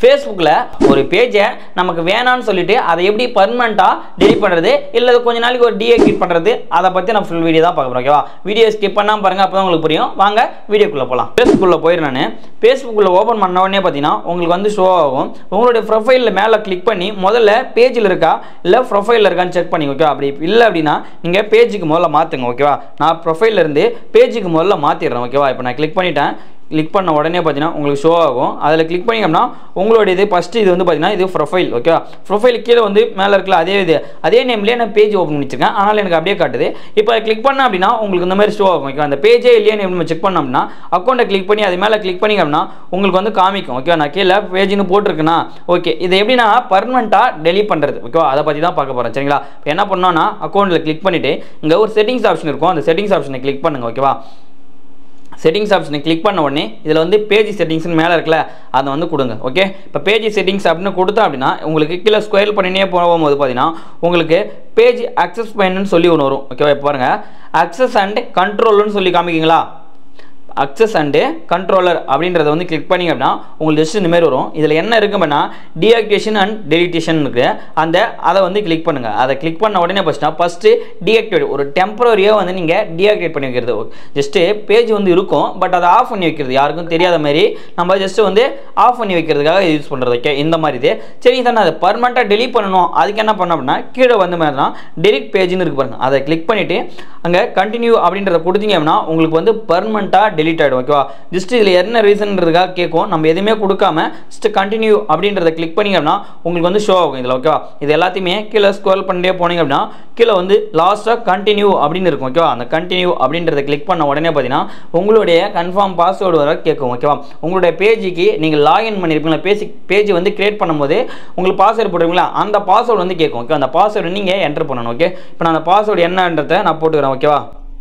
ஃபேஸ்புக்கில் ஒரு பேஜை நமக்கு வேணாம்னு சொல்லிட்டு அதை எப்படி பர்மனெண்ட்டாக delete பண்ணுறது இல்லை அது கொஞ்ச நாளைக்கு ஒரு டீஆக்டிவேட் பண்ணுறது அதை பற்றி நான் ஃபுல் வீடியோ தான் பார்க்க போகிறேன் ஓகேவா வீடியோ ஸ்கிப் பண்ணாமல் பாருங்கள் அப்போ தான் உங்களுக்கு புரியும் வாங்க வீடியோக்குள்ளே போகலாம் ஃபேஸ்புக்கில் போயிடுறேன் நான் ஃபேஸ்புக்கில் ஓப்பன் பண்ண உடனே பார்த்தீங்கன்னா உங்களுக்கு வந்து ஷோ ஆகும் உங்களுடைய ப்ரொஃபைலில் மேலே கிளிக் பண்ணி முதல்ல பேஜில் இருக்கா இல்லை ப்ரொஃபைலில் இருக்கான்னு செக் பண்ணி ஓகேவா அப்படி இல்லை அப்படின்னா நீங்கள் பேஜுக்கு முதல்ல மாற்றுங்க ஓகேவா நான் ப்ரொஃபைல்ல இருந்து பேஜுக்கு முதல்ல மாற்றிடுறேன் ஓகேவா இப்போ நான் கிளிக் பண்ணிட்டேன் கிளிக் பண்ண உடனே பார்த்தீங்கன்னா உங்களுக்கு ஷோ ஆகும் அதில் கிளிக் பண்ணிங்கன்னா உங்களோட இது ஃபஸ்ட்டு இது வந்து பார்த்தீங்கன்னா இது ப்ரொஃபைல் ஓகேவா ப்ரொஃபைல் கீழே வந்து மேலே இருக்கல அதே இது அதே நேம்லேயே நான் பேஜ் ஓப்பன் பண்ணிச்சிருக்கேன் ஆனால் எனக்கு அப்படியே காட்டுது இப்போ கிளிக் பண்ண அப்படின்னா உங்களுக்கு இந்த மாதிரி ஷோ ஆகும் ஓகேவா அந்த பேஜே இல்லையே நம்ம செக் பண்ணோம் அப்படின்னா அக்கௌண்ட்டை கிளிக் பண்ணி அது மேலே கிளிக் பண்ணிங்க அப்படின்னா உங்களுக்கு வந்து காமிக்கும் ஓகேவா நான் கீழே பேஜ்னு போட்டிருக்கேன்னா ஓகே இது எப்படின்னா பர்மனெண்ட்டாக டெலிட் பண்ணுறது ஓகேவா அதை பற்றி தான் பார்க்க போகிறேன் சரிங்களா இப்போ என்ன பண்ணோன்னா அக்கௌண்ட்டில் கிளிக் பண்ணிவிட்டு இங்கே ஒரு செட்டிங்ஸ் ஆப்ஷன் இருக்கும் அந்த செட்டிங்ஸ் ஆப்ஷனை கிளிக் பண்ணுங்க ஓகேவா செட்டிங்ஸ் ஆப்ஷனை கிளிக் பண்ண உடனே இதில் வந்து பேஜ் செட்டிங்ஸ்னு மேலே இருக்குல்ல அதை வந்து கொடுங்க ஓகே இப்போ பேஜ் செட்டிங்ஸ் அப்படின்னு கொடுத்தா அப்படின்னா உங்களுக்கு கீழே ஸ்கொயர் பண்ணினே போகும்போது பார்த்தீங்கன்னா உங்களுக்கு பேஜ் அக்சஸ் பயன்னு சொல்லி ஒன்று வரும் ஓகேவா இப்போ பாருங்கள் அக்சஸ் அண்ட் கண்ட்ரோல்னு சொல்லி காமிக்கிங்களா அக்சஸ் அண்டு கண்ட்ரோலர் அப்படின்றத வந்து கிளிக் பண்ணிங்க அப்படின்னா உங்களுக்கு ஜஸ்ட் இந்த மாதிரி வரும் இதில் என்ன இருக்கு அப்படின்னா டீஆக்டிவேஷன் அண்ட் டெலிட்டேஷன் இருக்குது அந்த அதை வந்து கிளிக் பண்ணுங்கள் அதை கிளிக் பண்ண உடனே ஃபஸ்ட்னா ஃபஸ்ட்டு டீஆக்டிவேட் ஒரு டெம்பரரியாக வந்து நீங்கள் டீஆக்டிவேட் பண்ணி வைக்கிறது ஜஸ்ட்டு பேஜ் வந்து இருக்கும் பட் அதை ஆஃப் பண்ணி வைக்கிறது யாருக்கும் தெரியாத மாதிரி நம்ம ஜஸ்ட்டு வந்து ஆஃப் பண்ணி வைக்கிறதுக்காக யூஸ் பண்ணுறது ஓகே இந்த மாதிரி இது சரி தானே அதை பர்மனெண்ட்டாக டெலிட் பண்ணணும் அதுக்கு என்ன பண்ணோம் அப்படின்னா கீழே வந்து மாதிரி தான் டெலிட் பேஜ்னு இருக்கு பாருங்க அதை கிளிக் பண்ணிவிட்டு அங்கே கண்டினியூ அப்படின்றத கொடுத்தீங்க அப்படின்னா உங்களுக்கு வந்து பர்மனெண்ட்டாக டெலிட் ஆகிடும் ஓகேவா ஜஸ்ட் இதில் என்ன ரீசன்ன்றதுக்காக கேட்கும் நம்ம எதுவுமே கொடுக்காம ஜஸ்ட் கண்டினியூ அப்படின்றத கிளிக் பண்ணிங்க அப்படின்னா உங்களுக்கு வந்து ஷோ ஆகும் இதில் ஓகேவா இது எல்லாத்தையுமே கீழே ஸ்க்ரோல் பண்ணிட்டே போனீங்க அப்படின்னா கீழே வந்து லாஸ்ட்டாக கண்டினியூ அப்படின்னு இருக்கும் ஓகேவா அந்த கண்டினியூ அப்படின்றத கிளிக் பண்ண உடனே பார்த்தீங்கன்னா உங்களுடைய கன்ஃபார்ம் பாஸ்வேர்டு வர கேட்கும் ஓகேவா உங்களுடைய பேஜுக்கு நீங்கள் லாகின் பண்ணியிருப்பீங்களா பேஜ் பேஜ் வந்து கிரியேட் பண்ணும்போது உங்களுக்கு பாஸ்வேர்டு போட்டுருங்களா அந்த பாஸ்வேர்டு வந்து கேட்கும் ஓகே அந்த பாஸ்வேர்டு நீங்கள் என்டர் பண்ணணும் ஓகே இப்போ நான் அந்த பாஸ்வேர்டு என்னன்றதை நான் போட்டுக்கிறேன் ஓகேவா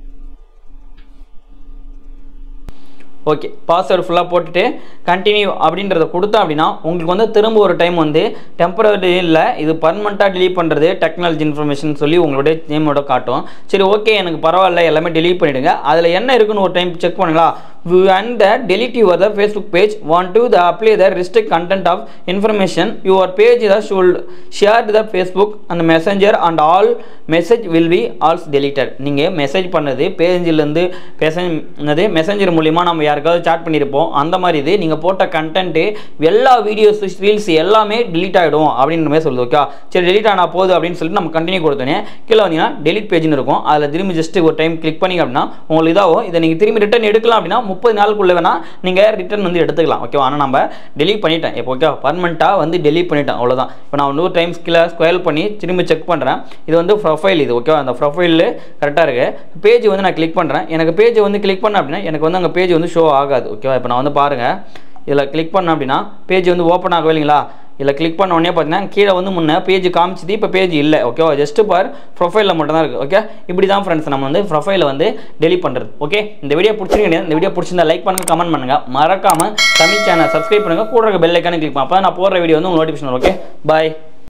ஓகே பாஸ்வேர்டு ஃபுல்லாக போட்டுட்டு கண்டினியூ அப்படின்றத கொடுத்தா அப்படின்னா உங்களுக்கு வந்து திரும்ப ஒரு டைம் வந்து டெம்பரரி இல்லை இது பர்மனெண்ட்டாக delete பண்ணுறது டெக்னாலஜி இன்ஃபர்மேஷன் சொல்லி உங்களுடைய நேமோட காட்டும் சரி ஓகே எனக்கு பரவாயில்ல எல்லாமே delete பண்ணிவிடுங்க அதில் என்ன இருக்குன்னு ஒரு டைம் செக் பண்ணுங்களா and the delete your the facebook page want to the apply the restrict content of information your page the should share the facebook and messenger and all message will be also deleted நீங்கள் message பண்ணது பேஜிலேருந்து பேச என்னது messenger மூலிமா நம்ம யாருக்காவது chat பண்ணியிருப்போம் அந்த மாதிரி இது நீங்கள் போட்ட கண்டென்ட்டு எல்லா வீடியோஸ் ரீல்ஸ் எல்லாமே delete ஆகிடும் அப்படின்ற மாதிரி சொல்லுது ஓகே சரி delete ஆனால் போகுது அப்படின்னு சொல்லிட்டு நம்ம கண்டினியூ கொடுத்தோன்னே கீழே வந்தீங்கன்னா delete பேஜ்னு இருக்கும் அதில் திரும்பி ஜஸ்ட் ஒரு டைம் கிளிக் பண்ணிங்க அப்படின்னா உங்களுக்கு இதாகும் இதை நீங்கள் திரும்பி ரிட்டர்ன் எடுக்கலாம் அப்படின்னா முப்பது நாளுக்குள்ளே வேணால் நீங்கள் ரிட்டர்ன் வந்து எடுத்துக்கலாம் ஓகேவா ஆனால் நம்ம delete பண்ணிட்டேன் இப்போ ஓகே பர்மனெண்ட்டாக வந்து delete பண்ணிட்டேன் அவ்வளோதான் இப்போ நான் இன்னொரு டைம் கீழே ஸ்கொயர் பண்ணி திரும்பி செக் பண்ணுறேன் இது வந்து ப்ரொஃபைல் இது ஓகேவா அந்த ப்ரொஃபைல் கரெக்டாக இருக்குது பேஜ் வந்து நான் கிளிக் பண்ணுறேன் எனக்கு பேஜ் வந்து கிளிக் பண்ணேன் அப்படின்னா எனக்கு வந்து அங்கே பேஜ் வந்து ஷோ ஆகாது ஓகேவா இப்போ நான் வந்து பாருங்கள் இதில் கிளிக் பண்ணேன் அப்படின்னா பேஜ் வந்து ஓப்பன் ஆகவே இல்லைங்களா இதில் கிளிக் பண்ண உடனே பார்த்தீங்கன்னா கீழே வந்து முன்னே பேஜ் காமிச்சது இப்போ பேஜ் இல்லை ஓகேவா ஜஸ்ட் பார் ப்ரொஃபைலில் மட்டும் தான் இருக்குது ஓகே இப்படி தான் ஃப்ரெண்ட்ஸ் நம்ம வந்து ப்ரொஃபைலை வந்து டெலிட் பண்ணுறது ஓகே இந்த வீடியோ பிடிச்சிருக்கீங்க இந்த வீடியோ பிடிச்சிருந்தா லைக் பண்ணுங்கள் கமெண்ட் பண்ணுங்கள் மறக்காமல் தமிழ் சேனல் சப்ஸ்கிரைப் பண்ணுங்கள் கூட இருக்க பெல் ஐக்கானே கிளிக் பண்ணுங்க அப்போ நான் போடுற வீடியோ வந்து உங்களுக்கு நோட்டிஃபிகேஷன் வரும் ஓகே பாய்